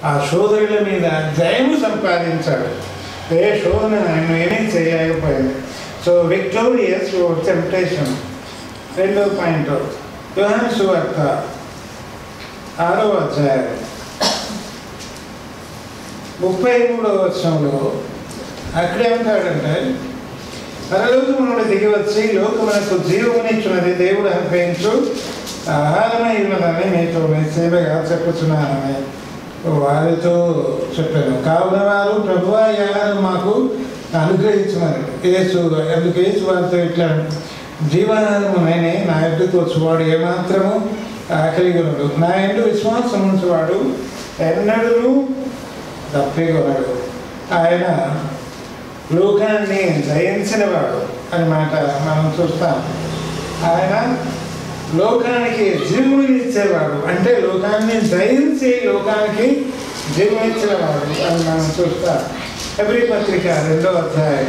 ఆ శోధనల మీద జయము సంపాదించాడు ఏ శోధన ఆయన ఏమీ చేయలేకపోయింది సో విక్టోరియస్ టెంప్టేషన్ రెండో పాయింట్ యోహాను సువార్త ఆరో అధ్యాయం ముప్పై మూడో వర్షంలో అక్కడే ఉంటాడంటే పరలోకము నుండి దిగి వచ్చి లోకమునకు జీవమునిచ్చున్నది దేవుడు అనుగ్రహించు ఆహారమై ఉన్నదని మీతో సేవగా చెప్పుచున్నానని వారితో చెప్పాను కావున వారు ప్రభు ఈ ఆహారం మాకు అనుగ్రహించమని యేసు ఎందుకు యేసు వారితో ఇట్లా జీవనాధారము నేనే నా ఎడ్డుకు వచ్చేవాడు ఏమాత్రము ఆకలిగొనడు నా ఎందు విశ్వాసం ఉంచేవాడు ఎన్నడూ తప్పికొనడు ఆయన లోకాన్ని జయించినవాడు అని మాట మనం చూస్తాం ఆయన లోకానికి జీవునిచ్చేవాడు అంటే లోకాన్ని జయించి లోకానికి జీవనిచ్చినవాడు అని మనం చూస్తాం ఎవ్రీ పత్రిక రెండో అధ్యాయం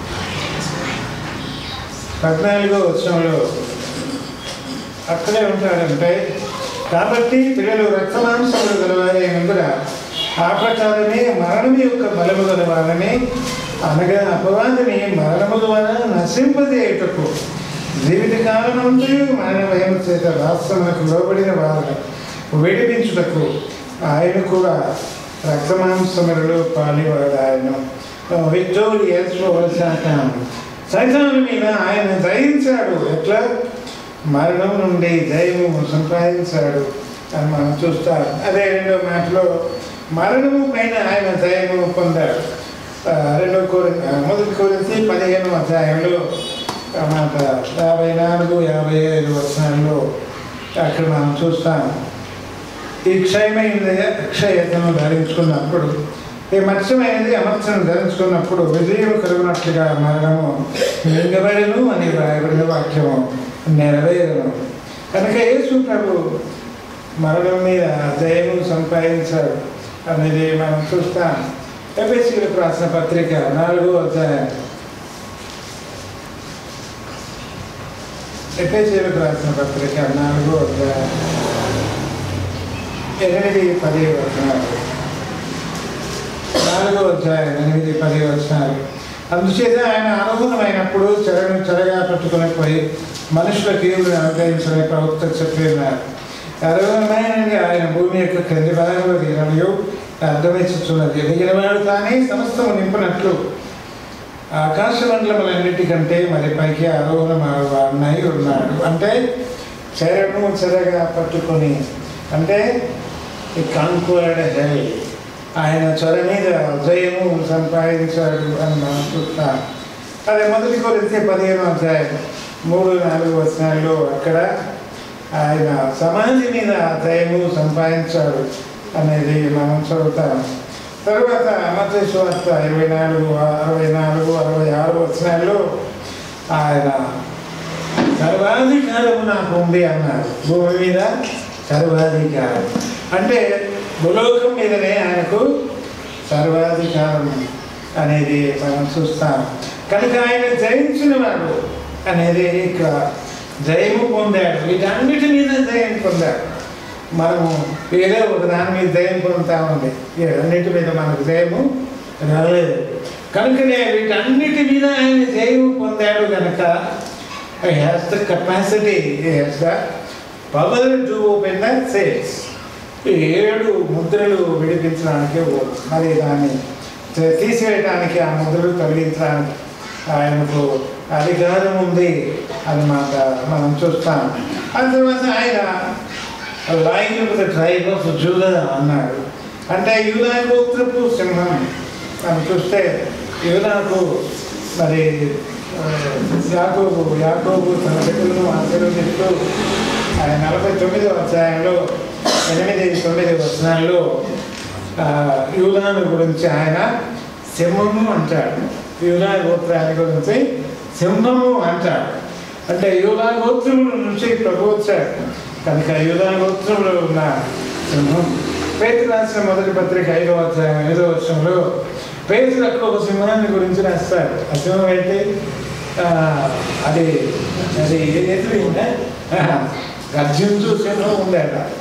పద్నాలుగో వచ్చంలో అక్కడే ఉంటాడంటే కాబట్టి పిల్లలు రక్తమాంసములు గలవారే ముందర ఆ ప్రకారమే మరణం యొక్క బలము గలవారని అనగా అపవాదిని మరణము ద్వారా నశింపజేయుటకు జీవిత కాలమంతూ మరణ భయం చేత రాష్ట్రములకు లోబడిన వారిని విడిపించుటకు ఆయన కూడా రక్తమాంసములలో పాలివాడు ఆయన విక్టోరియస్ శాతం సైతాను మీద ఆయన జయించాడు ఎట్లా మరణం నుండి జయము సంపాదించాడు అని మనం చూస్తాం అదే రెండో మాటలో మరణము పైన ఆయన జయము పొందాడు ఆ, రెండో కోరి మొదటి కోరించి పదిహేను అధ్యాయంలో ఆ మాట యాభై నాలుగు యాభై ఐదు వర్షాల్లో అక్కడ మనం చూస్తాం ఈ క్షయమైనది అక్షయతను ధరించుకున్నప్పుడు ఈ మత్స్యమైనది అమర్చను ధరించుకున్నప్పుడు విజయం కలుగునట్లుగా మరణము మింగబడను అని వ్రాయబడిన వాక్యము నెరవేరును కనుక యేసు ప్రభు మరణం మీద జయము సంపాదించాడు అనేది మనం చూస్తాం ఎఫ్ఎస్సీలకు రాసిన పత్రిక నాలుగో అధ్యాయం ఎఫ్ఎస్సీలకు రాసిన పత్రిక నాలుగో అధ్యాయం ఎనిమిది పది వచనాలు నాలుగో అధ్యాయం ఎనిమిది పది వచనాలు అందుచేత ఆయన అనుగుణమైనప్పుడు చెరను చెరగా పట్టుకుని పోయి మనుషులకు ఈవులను అనుగ్రహించని ప్రవక్త చెప్పినారు అనుగుణమైనది ఆయన భూమి యొక్క క్రింది భాగంలో దిగనయు అర్థమిస్తున్నది దిగినవాడు కానీ సమస్తము నింపినట్లు ఆకాశమండలములన్నిటికంటే మరి పైకి ఆరోహణమై ఉన్నాడు అంటే చెరను చెరగా పట్టుకొని అంటే ఈ కాన్క్వర్డ్ హెల్ ఆయన చొర మీద జయము సంపాదించాడు అని మనం చూస్తాం అదే మొదటి కొరితే పదిహేను అధ్యాయం మూడు నాలుగు వచనాల్లో అక్కడ ఆయన సమాధి మీద జయము సంపాదించాడు అనేది మనం చదువుతాం తర్వాత అమర్తేశ్వార్త ఇరవై నాలుగు అరవై నాలుగు అరవై ఆరు వచనాల్లో ఆయన సర్వాధికారము నాకు ఉంది అన్నారు భూమి మీద సర్వాధికారం అంటే భూలోకం మీదనే ఆయనకు సర్వాధికారం అనేది మనం చూస్తాం కనుక ఆయన జయించిన వాడు అనేది ఇక్కడ జయము పొందాడు వీటన్నిటి మీద జయం పొందాడు మనము ఏదో ఒక దాని మీద జయం పొందుతా ఉంది అన్నిటి మీద మనకు జయము రాలేదు కనుకనే వీటన్నిటి మీద ఆయన జయము పొందాడు కనుక he has the capacity, he has the power to open the sails. ఈ ఏడు ముద్రలు విడిపించడానికి ఓ- మరి దాన్ని తీ- తీసివేయడానికి ఆ ముద్రలు తొలగించడానికి ఆయనకు అధికారం ఉంది అని మాట మనం చూస్తాం ఆ తర్వాత ఆయన lion the tribe of Judah అన్నాడు అంటే యూదా గోత్రపు సింహం మనం చూస్తే యూదాకు మరి ఆ, యాకోబు యాకోబు తన బిడ్డలను ఆశీర్వదిస్తూ ఆయన నలభై తొమ్మిదో అధ్యాయంలో ఎనిమిది తొమ్మిది వచనాల్లో ఆ, యూదాను గురించి ఆయన సింహము అంటాడు యూదా గోత్రాన్ని గురించి సింహము అంటాడు అంటే యూదా గోత్రముల నుంచి ప్రభు వచ్చాడు కనుక యూదా గోత్రంలో ఉన్న సింహం పేతురు రాసిన మొదటి పత్రిక ఐదో అధ్యాయం ఐదో వర్షంలో పేతురు అక్కడ ఒక సింహాన్ని గురించి రాస్తాడు ఆ సింహం ఏంటి ఆ, అది అది ఎదురు గర్జించు సింహం ఉందట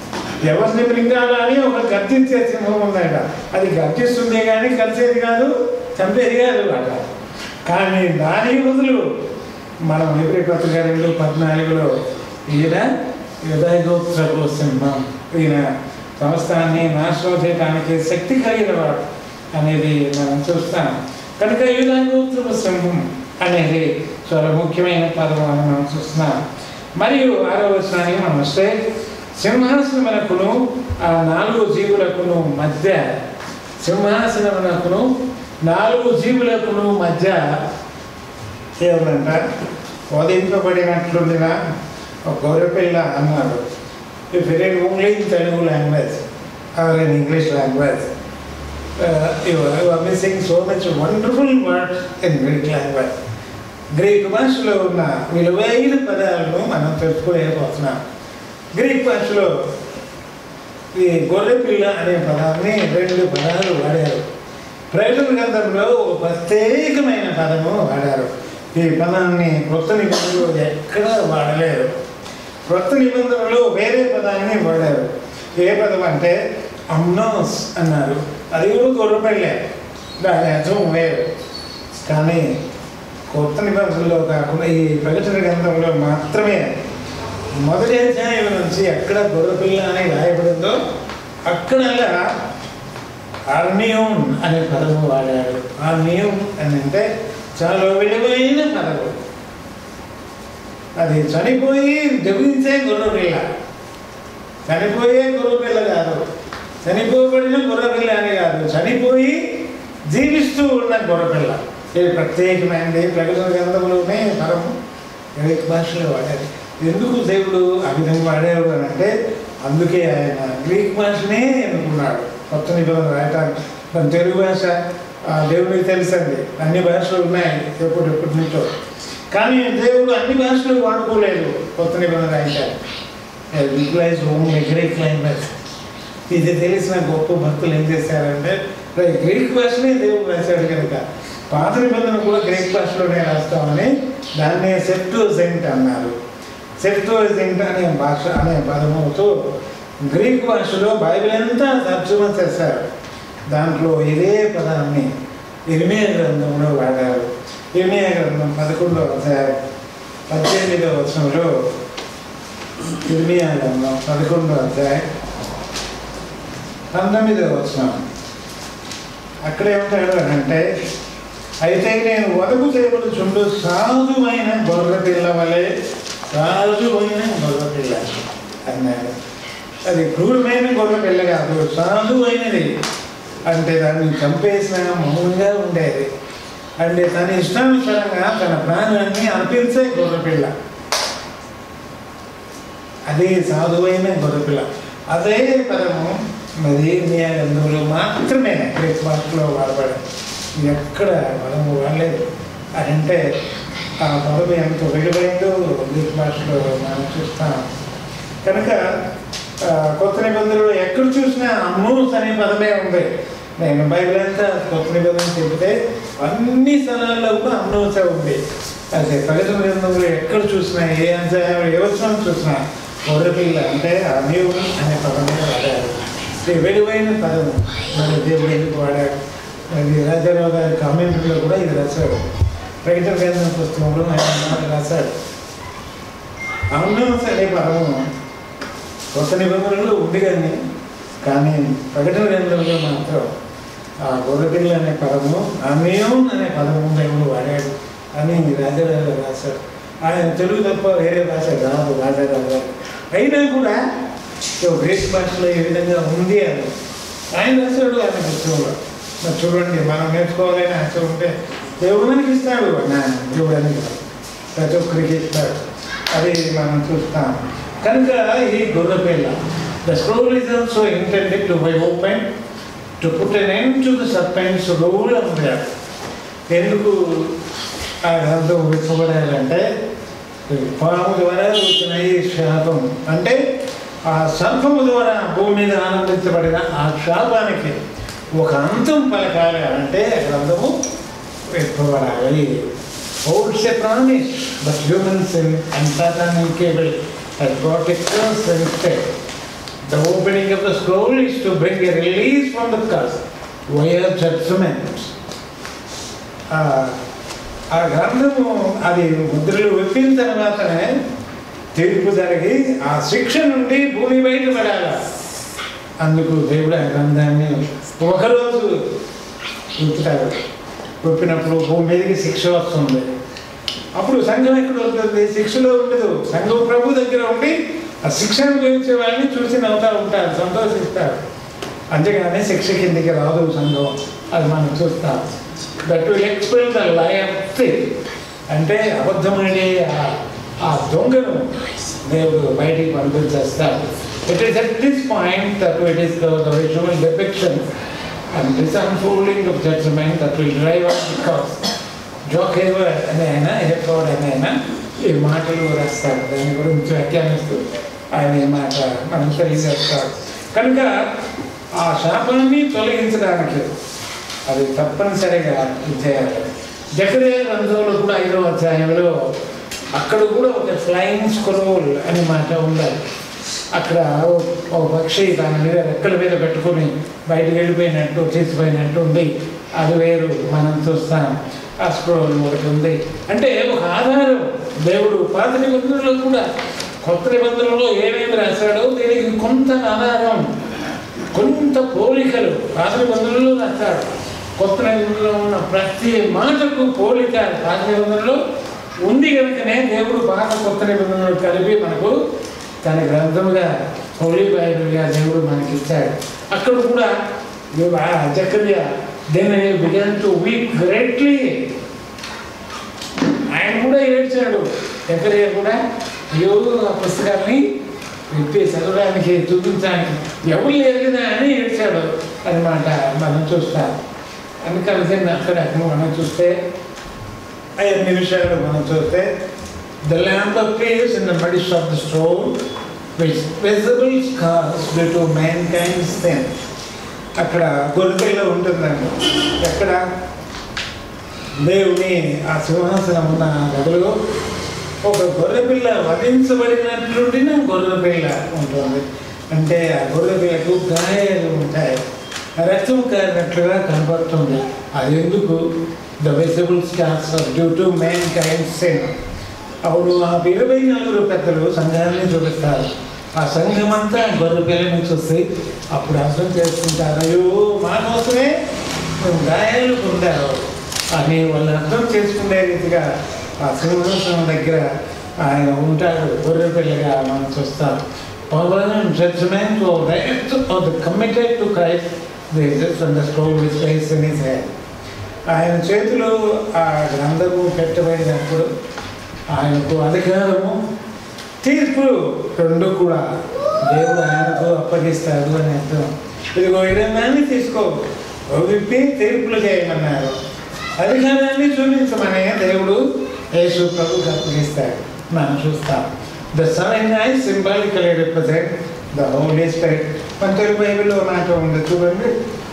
ఎవరిని మృంగాల అని ఒక గర్జించే సింహం ఉందట అది గర్జిస్తుంది కానీ కలిసేది కాదు చంపేది కాదు అట కానీ దాని బదులు మనం ఎబ్రి పత్రిక రెండు పద్నాలుగులో ఈయన యుధగోత్రపు సింహం ఈయన సంస్థాన్ని నాశనం చేయడానికి శక్తి కలిగిన వాడు అనేది మనం చూస్తాం కనుక యుధగోత్రపు సింహం అనేది చాలా ముఖ్యమైన పదం అని మనం చూస్తున్నాం మరియు ఆరో వచనానికి మనం వస్తే సింహాసనమునకును ఆ నాలుగు జీవులకును మధ్య సింహాసనమునకును నాలుగు జీవులకును మధ్య ఏమంట వధింపబడినట్లుండిన ఒక గొర్రెపిల్ల అన్నాడు if it only in Telugu language or in English language you are missing so much wonderful words in Greek language Greek భాషలో ఉన్న విలువైన పదాలను మనం తెలుసుకోలేకపోతున్నాం గ్రీక్ భాషలో ఈ గొర్రెపిల్ల అనే పదాన్ని రెండు పదాలు వాడారు ప్రకటన గ్రంథంలో ఒక ప్రత్యేకమైన పదము వాడారు ఈ పదాన్ని కొత్త నిబంధనలో ఎక్కడా వాడలేరు కొత్త నిబంధనలో వేరే పదాన్ని వాడారు ఏ పదం అంటే అమ్నోస్ అన్నారు అది కూడా గొర్రెపిల్లే దాని అర్థం వేరు కానీ కొత్త నిబంధనలో కాకుండా ఈ ప్రకటన గ్రంథంలో మాత్రమే మొదటి అధ్యాయం నుంచి ఎక్కడ గొర్రెపిల్ల అని రాయబడిందో అక్కడల్లా ఆర్నియోన్ అనే పదము వాడాడు ఆర్నియోన్ అని అంటే చాలా విలువైన పదము అది చనిపోయి జపించే గొర్రెపిల్ల చనిపోయే గొర్రెపిల్ల కాదు చనిపోబడిన గొర్రెపిల్ల అని కాదు చనిపోయి జీవిస్తూ ఉన్న గొర్రెపిల్ల ఇది ప్రత్యేకమైనది ప్రకటన గ్రంథంలోనే పదము గ్రీక్ భాషలో వాడారు ఎందుకు దేవుడు ఆ విధంగా వాడారు అని అంటే అందుకే ఆయన గ్రీక్ భాషనే ఎన్నుకున్నాడు కొత్త నిబంధన రాయటానికి మన తెలుగు భాష ఆ, దేవుడికి తెలుసండి అన్ని భాషలు ఉన్నాయి ఎప్పుడు ఎప్పటి నుంచో కానీ దేవుడు అన్ని భాషలు వాడుకోలేదు కొత్త నిబంధన రాయటానికి యూటిలైజ్ ఓన్లీ గ్రీక్ లాంగ్వేజ్ ఇది తెలిసిన గొప్ప భక్తులు ఏం చేశారంటే రే, గ్రీక్ భాషనే దేవుడు రాశాడు కనుక పాత నిబంధన కూడా గ్రీక్ భాషలోనే రాస్తామని దాన్నే సెప్టోజెంట్ అన్నారు సెప్టోజెంట్ అనే భాష అనే పదముతో గ్రీక్ భాషలో బైబిల్ అంతా తర్జుమా చేశారు దాంట్లో ఇదే పదాన్ని ఇర్మియా గ్రంథంలో వాడారు ఇర్మియా గ్రంథం పదకొండవ అధ్యాయం పద్దెనిమిదవ వచనంలో ఇర్మియా గ్రంథం పదకొండవ అధ్యాయం పంతొమ్మిదవ వచనం అక్కడ ఏమంటాడు అని అంటే అయితే నేను వదకు చేయబడి చుండు సాధువైన గొర్రె పిల్ల వలె సాధువైన గొర్రె పిల్ల అన్నాడు అది క్రూరమైన గొర్రె పిల్ల కాదు సాధువైనది అంటే దాన్ని చంపేసిన మౌనంగా ఉండేది అంటే తన ఇష్టానుసారంగా తన ప్రాణాన్ని అర్పించే గొర్రె పిల్ల అదే సాధువైన గొర్రెపిల్ల అదే పదము మరి న్యాయంలో మాత్రమే గ్రీక్ భాషలో వాడబడింది ఎక్కడ పదము వాడలేదు అని అంటే ఆ పదము ఎంత విలువైందో గ్రీక్ భాషలో మనం చూస్తాం కనుక ఆ, కొత్త నిబంధనలు ఎక్కడ చూసినా అమ్మూస్ అనే పదమే ఉంది నేను బైబిల్ అంతా కొత్త నిబంధన చెబితే అన్ని స్థలాల్లో కూడా అమ్మూసే ఉంది అదే ప్రకటన గ్రంథంలో ఎక్కడ చూసినా ఏ అధ్యాయం ఏ వచనం చూసినా గొర్రెపిల్ల అంటే అమీవుడు అనే పదమే వాడారు ఇది విలువైన పదము మరి దేవుడు ఎందుకు వాడాడు మరి రాజారావు గారి కామెంట్లో కూడా ఇది రాశాడు ప్రకటన గ్రంథం పుస్తకంలో ఆయన మాట రాశాడు అమ్మూస్ అనే పదము కొత్త నిబంధనలు ఉంది కానీ కానీ ప్రకటన గ్రంథంలో మాత్రం ఆ గొర్రెపిల్ల అనే పదము అమేయం అనే పదము దేవుడు వాడాడు అని రాజారావు గారు రాశాడు ఆయన తెలుగు తప్ప వేరే భాష రాదు రాజారావు గారు అయినా కూడా ఓ గ్రీక్ భాషలో ఏ విధంగా ఉంది అని ఆయన రాశాడు ఆయన పుస్తకంలో మరి చూడండి మనం నేర్చుకోవాలని ఆశ ఉంటే దేవుడు మనకి ఇస్తాడు నా దేవుడు అని కాదు. ప్రతి ఒక్కరికి ఇస్తాడు అది మనం చూస్తాం కనుక ఈ గొర్రెపిల్ల the scroll is also intended to by open to put an end to the serpent's rule ఉంది ఎందుకు ఆ గ్రంథం విప్పబడాలంటే పాము ద్వారా వచ్చిన ఈ శాపం అంటే ఆ సర్పము ద్వారా భూమి మీద ఆనందించబడిన ఆ శాపానికి ఒక అంతం పలకాలి అంటే ఆ గ్రంథము విప్పబడాలి holds a promise, but human sin and Satan incapable has brought a curse instead. The opening of the scroll is to bring a release from the curse via judgment. ఆ ఆ గ్రంథము అది ముద్రలు విప్పిన తర్వాతనే తీర్పు జరిగి ఆ శిక్ష నుండి భూమి బయటపడాలి అందుకు దేవుడు ఆ గ్రంథాన్ని ఒకరోజు విప్పుతాడు విప్పినప్పుడు భూమి మీదకి శిక్ష వస్తుంది అప్పుడు సంఘం ఎక్కడ ఉంటుంది శిక్షలో ఉండదు సంఘం ప్రభు దగ్గర ఉండి ఆ శిక్షను గురించే వాళ్ళని చూసి నవ్వుతా ఉంటారు సంతోషిస్తారు అంతేగాని శిక్ష కిందికి రాదు సంఘం అది మనం చూస్తాం that will expel the lion అంటే అబద్ధమనే ఆ- ఆ దొంగను దేవుడు బయటికి పంపించేస్తారు it is at this point that it is the visual depiction and this unfolding of judgement that will drive out the cause జోకేవర్ అని ఆయన ఎలక్ట్రోడ్ అని ఆయన ఈ మాటలు రాస్తాడు దాని గురించి వ్యాఖ్యానిస్తూ ఆయన ఈ మాట మనం తెలియజేస్తాడు కనుక ఆ శాపాన్ని తొలగించడానికి అది తప్పనిసరిగా చేయాలి జకరే గ్రంథంలో కూడా ఐదో అధ్యాయంలో అక్కడ కూడా ఒక ఫ్లయింగ్ స్క్రోల్ అనే మాట ఉండాలి అక్కడ ఓ- ఓ పక్షి దాని మీద రెక్కల మీద పెట్టుకుని బయటకు వెళ్ళిపోయినట్టు తీసిపోయినట్టు ఉంది అది వేరు మనం చూస్తాం ఆ స్క్రోల్ ఒకటి ఉంది అంటే ఒక ఆధారం దేవుడు పాత నిబంధనలో కూడా కొత్త నిబంధనలో ఏమేమి రాశాడో దీనికి కొంత ఆధారం కొంత పోలికలు పాత నిబంధనలో రాస్తాడు కొత్త నిబంధనలో ఉన్న ప్రతి మాటకు పోలిక పాత నిబంధనలో ఉంది కనుకనే దేవుడు పాత కొత్త నిబంధనలు కలిపి మనకు తన గ్రంథముగా హోలీ బైబిల్గా దేవుడు మనకి ఇచ్చాడు అక్కడ కూడా జకర్య then began to weep greatly ఆయన కూడా ఏడ్చాడు జకర్య కూడా అయ్యో ఆ పుస్తకాన్ని విప్పి చదవడానికి చూపించడానికి ఎవరు లేరు కదా అని ఏడ్చాడు అనమాట మనం చూస్తాం అందుకని అక్కడ మనం చూస్తే ఐదు నిమిషాలు మనం చూస్తే the lamp appears in the midst of the stone with visible scars due to mankind's sin అక్కడ గొర్రెపిల్ల ఉంటుందండి ఎక్కడ దేవుని ఆ సింహాసనం ఉన్న గదిలో ఒక గొర్రెపిల్ల వధించబడినట్లుండిన గొర్రెపిల్ల ఉంటుంది అంటే ఆ గొర్రెపిల్లకు గాయాలు ఉంటాయి రక్తం కారినట్లుగా కనపడుతుంది అది ఎందుకు the visible stars of due to mankind సెన్ అప్పుడు ఆ ఇరవై నలుగురు పెద్దలు సంఘాన్ని చూపిస్తారు ఆ సంఘం అంతా గొర్రె పిల్లని చూసి అప్పుడు అర్థం చేసుకుంటారు అయ్యో మా కోసమే నువ్వు గాయాలు పొందారు అని వాళ్ళు అర్థం చేసుకునే రీతిగా ఆ సింహాసనం దగ్గర ఆయన ఉంటాడు గొర్రె పిల్లగా మనం చూస్తాం power and judgement of the committed to Christ this and the scroll with face in his hand ఆయన చేతిలో ఆ గ్రంథము పెట్టబడినప్పుడు ఆయనకు అధికారము తీర్పు రెండు కూడా దేవుడు ఆయనకు అప్పగిస్తాడు అని అర్థం ఇదిగో ఇదంగాన్ని తీసుకో విప్పి తీర్పులు చేయమన్నారు అధికారాన్ని చూపించమని దేవుడు యేసు ప్రభుకి అప్పగిస్తాడు మనం చూస్తాం the sun I symbolical represent the holy spirit మన తెలుగు బైబిల్లో మాట ఉంది చూడండి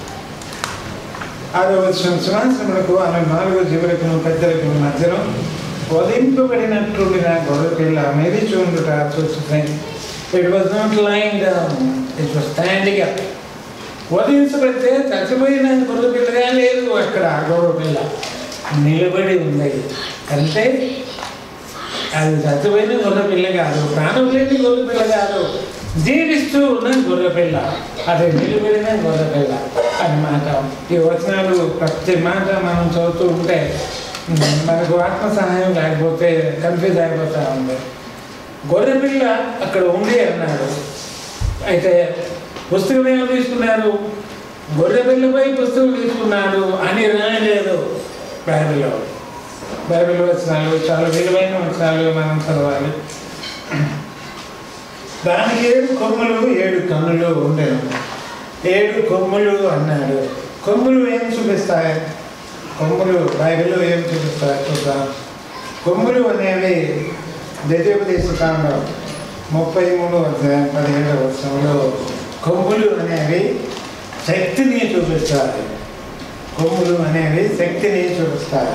ఆరో వచ్చిన సింహాసనములకు ఆమె నాలుగో జీవులకు పెద్దలకు మధ్యలో వధింపబడినట్టుండిన గొర్రె పిల్ల మేరీ చూడుట చూస్తుంది it was not lying down it was standing up వధించబడితే చచ్చిపోయిన గొర్రె పిల్లగా లేదు అక్కడ ఆ గొర్రె పిల్ల నిలబడి ఉంది అంటే అది చచ్చిపోయిన గొర్రె పిల్ల కాదు ప్రాణం లేని గొర్రె పిల్ల కాదు జీవిస్తూ ఉన్న గొర్రె పిల్ల అది నిలబడిన గొర్రె పిల్ల అన్నమాట ఈ వచనాలు ప్రతి మాట మనం చదువుతూ ఉంటే ఉమ్, మనకు ఆత్మ సహాయం లేకపోతే కన్ఫ్యూజ్ అయిపోతా ఉంది గొర్రె పిల్ల అక్కడ ఉంది అన్నాడు అయితే పుస్తకం ఏమో తీసుకున్నారు గొర్రె పిల్లపై పుస్తకం తీసుకున్నాడు అని రాయలేదు బైబిల్లో బైబిల్ వచనాలు చాలా విలువైన వచనాలు మనం చదవాలి దానికి ఏడు కొమ్ములు ఏడు కన్నులు ఉండేవి ఏడు కొమ్ములు అన్నాడు కొమ్ములు ఏం చూపిస్తాయి కొమ్ములు బైబిల్లో ఏం చూపిస్తాయి చూద్దాం కొమ్ములు అనేవి ద్వితీయోపదేశ కాండం ముప్పై మూడు అధ్యాయం పదిహేడవ వర్షంలో కొమ్ములు అనేవి శక్తిని చూపిస్తాయి కొమ్ములు అనేవి శక్తిని చూపిస్తాయి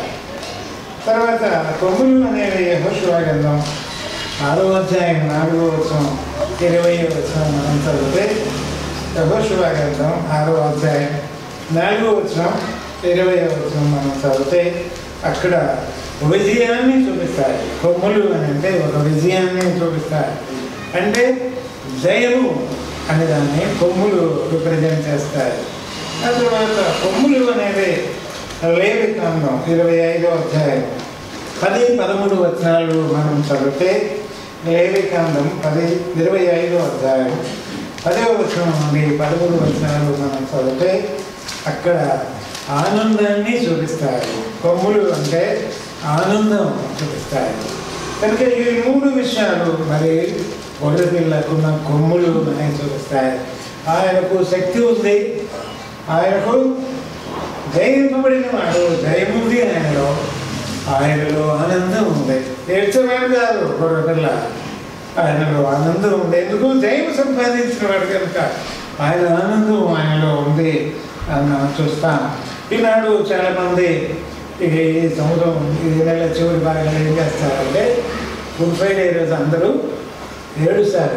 తర్వాత కొమ్ములు అనేవి యహోశివ గ్రంథం ఆరో అధ్యాయం నాలుగో వర్షం ఇరవై వచ్చిన మనం చదివితే యహోశివ గ్రంథం ఆరో అధ్యాయం నాలుగో వచ్చిన ఇరవై వచ్చిన మనం చదివితే అక్కడ విజయాన్ని చూపిస్తాయి కొమ్ములు అని అంటే ఒక విజయాన్ని చూపిస్తాయి అంటే జయము అనే దాన్ని కొమ్ములు రిప్రజెంట్ చేస్తాయి ఆ తర్వాత కొమ్ములు అనేవి లేవి కాండం ఇరవై ఐదో అధ్యాయం పది పదమూడు వచనాలు మనం చదివితే లేవి కాండం పది ఇరవై ఐదో అధ్యాయం పదవ వచనం నుండి పదమూడు వచనాలు మనం చదివితే అక్కడ ఆనందాన్ని చూపిస్తారు కొమ్ములు అంటే ఆనందం చూపిస్తాయి కనుక ఈ మూడు విషయాలు మరి గొర్రె పిల్లకున్న కొమ్ములు అని చూపిస్తాయి ఆయనకు శక్తి ఉంది ఆయనకు జయింపబడిన వాడు జయముంది ఆయనలో ఆయనలో ఆనందం ఉంది ఏడ్చేవాడు కాదు గొర్రె పిల్ల ఆయనలో ఆనందం ఉంది ఎందుకు జయం సంపాదించిన వాడు కనుక ఆయన ఆనందం ఆయనలో ఉంది అని మనం చూస్తాం ఈనాడు చాలామంది ఈ సంవత్సరం ఈ నెల చివరి భాగంలో ఏం చేస్తారంటే గుడ్ ఫ్రైడే రోజు అందరూ ఏడుస్తారు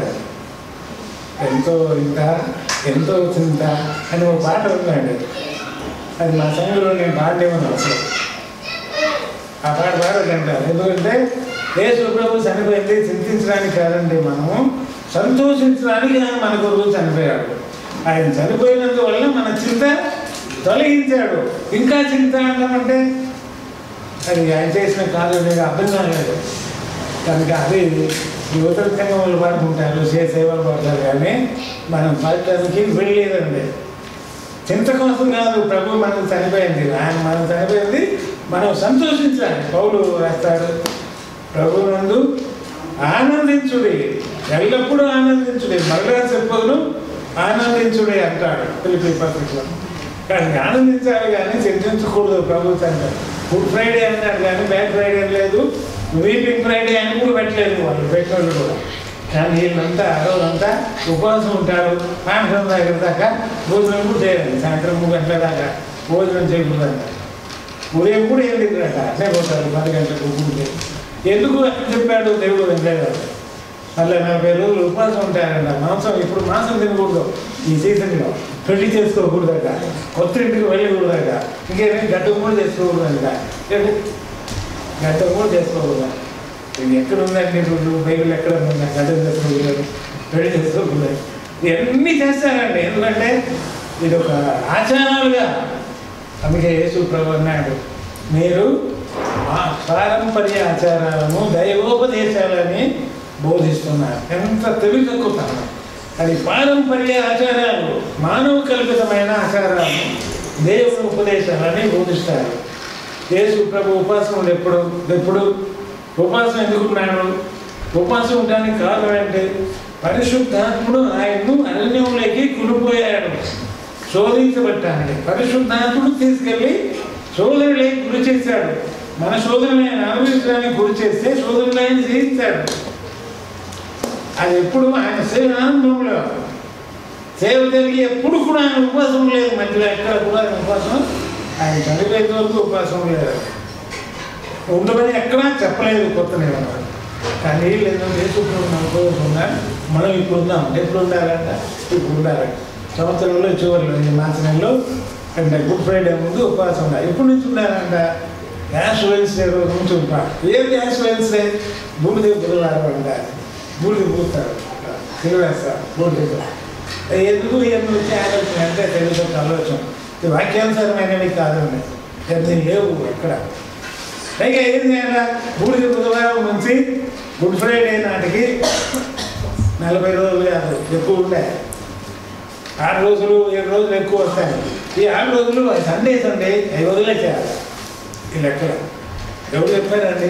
ఎంతో ఇంత ఎంతో చింత అని ఒక పాట ఉందండి అది మా సంఘంలో నేను పాడలేమని అసలు ఆ పాట పాడకంటారు ఎందుకంటే యేసు ప్రభు చనిపోయింది చింతించడానికి కాదండి మనము సంతోషించడానికి ఆయన మన కొరకు చనిపోయాడు ఆయన చనిపోయినందువల్ల మన చింత తొలగించాడు ఇంకా చింత అంటామంటే అది ఆయన చేసిన కార్యం మీకు అర్థం కాలేదు కనుక అది యువతల సంఘం వాళ్ళు పాడుకుంటారు చే సేవలు పడతారు కానీ మనం పాడటానికి వెళ్ళలేదండి చింత కోసం కాదు ప్రభు మనం చనిపోయింది ఆయన మనం చనిపోయింది మనం సంతోషించాలి పౌలు రాస్తాడు ప్రభు నందు ఆనందించుడి ఎల్లప్పుడూ ఆనందించుడి మరలా చెప్పను ఆనందించుడి అంటాడు పిలిపి పత్రికలో కానీ ఆనందించాలి కానీ చింతించకూడదు ప్రభు తండ్రి గుడ్ ఫ్రైడే అన్నాడు కానీ బ్యాక్ ఫ్రైడే లేదు వీపింగ్ ఫ్రైడే అని కూడా పెట్టలేదు వాళ్ళు పెట్టినోళ్ళు కూడా కానీ వీళ్ళంతా ఆ రోజంతా ఉపవాసం ఉంటారు సాయంత్రం దగ్గర దాకా భోజనం కూడా చేయాలి సాయంత్రం మూడు గంటల దాకా భోజనం చేయకూడదంట ఉదయం కూడా ఏం తింటారట అట్లే పోతారు పది గంటలకు కూడితే ఎందుకు అని చెప్పాడు దేవుడు వెంకయ్య మళ్ళీ నలభై రోజులు ఉపవాసం ఉంటారంట మాంసం ఇప్పుడు మాంసం తినకూడదు ఈ సీజన్లో పెళ్లి చేసుకోకూడదట కొత్త ఇంటికి వెళ్ళకూడదట ఇంకేమి గడ్డం కూడా చేసుకోకూడదట ఏంటి? గడ్డం కూడా చేసుకోకూడదు ఇది ఎక్కడ ఉందండి రోజు బైబిల్ ఎక్కడ ఉందా గడ్డం చేసుకోకూడదు పెళ్లి చేసుకోకూడదు ఇవన్నీ చేస్తారండి ఎందుకంటే ఇది ఒక ఆచారాలుగా అందుకే యేసు ప్రభు అన్నాడు మీరు ఆ పారంపర్య ఆచారాలను దైవోపదేశాలని బోధిస్తున్నారు ఎంత తెలివి తక్కుతాను అది పారంపర్య ఆచారాలు మానవ కల్పితమైన ఆచారాలు దేవుని ఉపదేశాలని బోధిస్తారు యేసు ప్రభు ఉపాసనలు ఎప్పుడు ఎప్పుడు ఉపాసన ఎందుకున్నాడు ఉపాసం ఉండడానికి కారణం ఏంటి పరిశుద్ధాత్ముడు ఆయన్ను అరణ్యంలోకి కుడిపోయాడు శోధించబట్టాలి పరిశుద్ధాత్ముడు తీసుకెళ్ళి శోధనలకి గురి చేశాడు మన శోధనలను అనుభవించడానికి గురి చేస్తే శోధనలను జయించాడు అది ఎప్పుడు ఆయన సేవ ఆనందంలో సేవ జరిగి ఎప్పుడు కూడా ఆయన ఉపవాసం లేదు మధ్యలో ఎక్కడ కూడా ఆయన ఉపవాసం ఆయన చనిపోయేంత వరకు ఉపవాసం లేదు ఉండమని ఎక్కడా చెప్పలేదు కొత్త నియమం కానీ లేదు నేర్చుకుంటున్నాం అనుకోకుండా మనం ఇప్పుడు ఉందాం ఎప్పుడు ఉండాలంట ఇప్పుడు ఉండాలంట సంవత్సరంలో చివరిలో ఈ మార్చి నెలలో అంటే గుడ్ ఫ్రైడే ముందు ఉపవాసం ఉండాలి ఎప్పటి నుంచి ఉండాలంట యాష్ వెన్స్డే రోజు నుంచి ఉంటారు ఏం యాష్ వెన్స్డే బూడిద బుధవారం ఉండాలి బూడిద పూస్తారు తిరివేస్తారు బూడిద ఎందుకు ఎందుకు వచ్చి ఆలోచన అంటే తెలుసు ఒక ఆలోచన ఇది వాక్యానుసారమైనవి కాదండి ఇవన్నీ లేవు ఎక్కడ పైగా ఏం చేయాలా బూడిద బుధవారం నుంచి గుడ్ ఫ్రైడే నాటికి నలభై రోజులు కాదు ఎక్కువ ఉంటాయి ఆరు రోజులు ఏడు రోజులు ఎక్కువ వస్తాయి ఈ ఆరు రోజులు సండే సండే అవి వదిలేసేయాలి ఈ లెక్కలు ఎవరు చెప్పారండి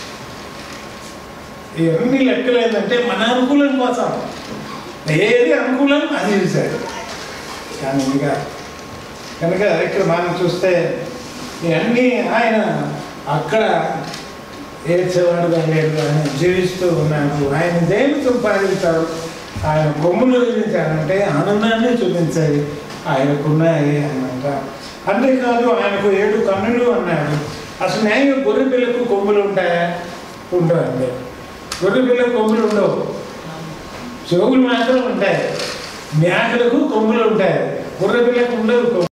ఇవన్నీ లెక్కలు ఏంటంటే మన అనుకూలం కోసం ఏది అనుకూలం అది చూశాడు కానీ ఇంకా కనుక ఇక్కడ మనం చూస్తే ఇవన్నీ ఆయన అక్కడ ఏడ్చేవాడుగా లేడు ఆయన జీవిస్తూ ఉన్నాడు ఆయన దేని సంపాదించాడు ఆయన కొమ్ములు చూపించాడంటే ఆనందాన్ని చూపించాయి ఆయనకున్నాయి అన్నమాట అంతేకాదు ఆయనకు ఏడు కన్నులు అన్నాడు అసలు న్యాయం గొర్రె పిల్లకు కొమ్ములు ఉంటాయా ఉండవండి గొర్రె పిల్లకు కొమ్ములు ఉండవు చెవులు మాత్రం ఉంటాయి మేకలకు కొమ్ములు ఉంటాయి గుర్రపిల్లకు ఉండవు కొమ్ములు